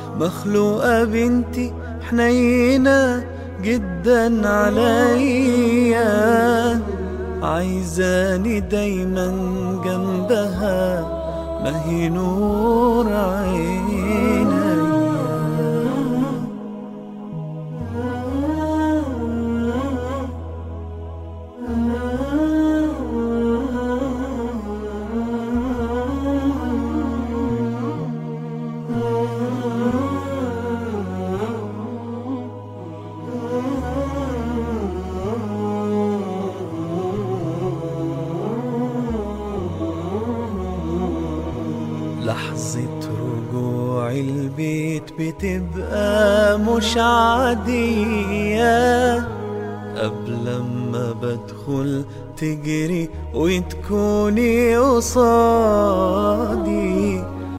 مخلوقة بنتي حنينة جدا عليا عايزاني دايما جنبها ما هي نور عينيا لحظة رجوع البيت بتبقى مش عادية قبل ما بدخل تجري وتكوني قصادي